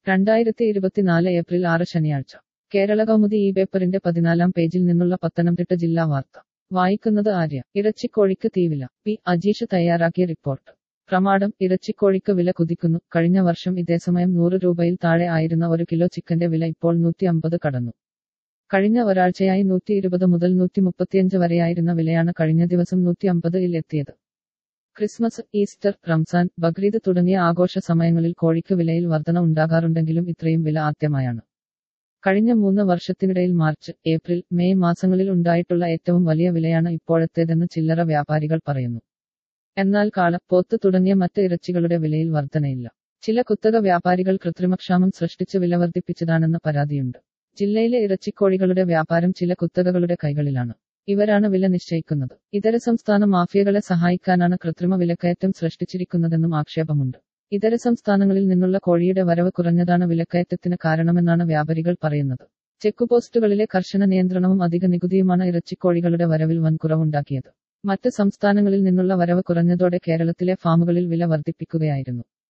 രണ്ടായിരത്തി ഇരുപത്തിനാല് ഏപ്രിൽ ആറ് ശനിയാഴ്ച കേരള കൗമുദി ഈ പേപ്പറിന്റെ പതിനാലാം പേജിൽ നിന്നുള്ള പത്തനംതിട്ട ജില്ലാ വാർത്ത വായിക്കുന്നത് ആര്യ ഇറച്ചിക്കോഴിക്ക് തീവില പി അജീഷ് തയ്യാറാക്കിയ റിപ്പോർട്ട് പ്രമാടം ഇറച്ചിക്കോഴിക്ക് വില കുതിക്കുന്നു കഴിഞ്ഞ വർഷം ഇതേസമയം നൂറ് രൂപയിൽ താഴെ ആയിരുന്ന ഒരു കിലോ ചിക്കന്റെ വില ഇപ്പോൾ നൂറ്റി അമ്പത് കടന്നു കഴിഞ്ഞ ഒരാഴ്ചയായി നൂറ്റി ഇരുപത് മുതൽ നൂറ്റി മുപ്പത്തിയഞ്ച് വരെയായിരുന്ന വിലയാണ് കഴിഞ്ഞ ദിവസം നൂറ്റി അമ്പതിൽ എത്തിയത് ക്രിസ്മസ് ഈസ്റ്റർ റംസാൻ ബക്രീദ് തുടങ്ങിയ ആഘോഷ സമയങ്ങളിൽ കോഴിക്ക് വിലയിൽ വർധന ഉണ്ടാകാറുണ്ടെങ്കിലും ഇത്രയും വില ആദ്യമായാണ് കഴിഞ്ഞ മൂന്ന് വർഷത്തിനിടയിൽ മാർച്ച് ഏപ്രിൽ മെയ് മാസങ്ങളിൽ ഉണ്ടായിട്ടുള്ള ഏറ്റവും വലിയ വിലയാണ് ഇപ്പോഴത്തേതെന്ന് ചില്ലറ വ്യാപാരികൾ പറയുന്നു എന്നാൽ കാള പോത്ത് തുടങ്ങിയ മറ്റ് ഇറച്ചികളുടെ വിലയിൽ വർധനയില്ല ചില കുത്തക വ്യാപാരികൾ കൃത്രിമക്ഷാമം സൃഷ്ടിച്ച് വില വർദ്ധിപ്പിച്ചതാണെന്ന് പരാതിയുണ്ട് ജില്ലയിലെ ഇറച്ചിക്കോഴികളുടെ വ്യാപാരം ചില കുത്തകകളുടെ കൈകളിലാണ് ഇവരാണ് വില നിശ്ചയിക്കുന്നത് ഇതര സംസ്ഥാന മാഫിയകളെ സഹായിക്കാനാണ് കൃത്രിമ വിലക്കയറ്റം സൃഷ്ടിച്ചിരിക്കുന്നതെന്നും ആക്ഷേപമുണ്ട് ഇതര സംസ്ഥാനങ്ങളിൽ നിന്നുള്ള കോഴിയുടെ വരവ് കുറഞ്ഞതാണ് വിലക്കയറ്റത്തിന് കാരണമെന്നാണ് വ്യാപാരികൾ പറയുന്നത് ചെക്കുപോസ്റ്റുകളിലെ കർശന നിയന്ത്രണവും അധിക നികുതിയുമാണ് ഇറച്ചിക്കോഴികളുടെ വരവിൽ വൻ കുറവുണ്ടാക്കിയത് മറ്റ് സംസ്ഥാനങ്ങളിൽ നിന്നുള്ള വരവ് കുറഞ്ഞതോടെ കേരളത്തിലെ ഫാമുകളിൽ വില വർദ്ധിപ്പിക്കുകയായിരുന്നു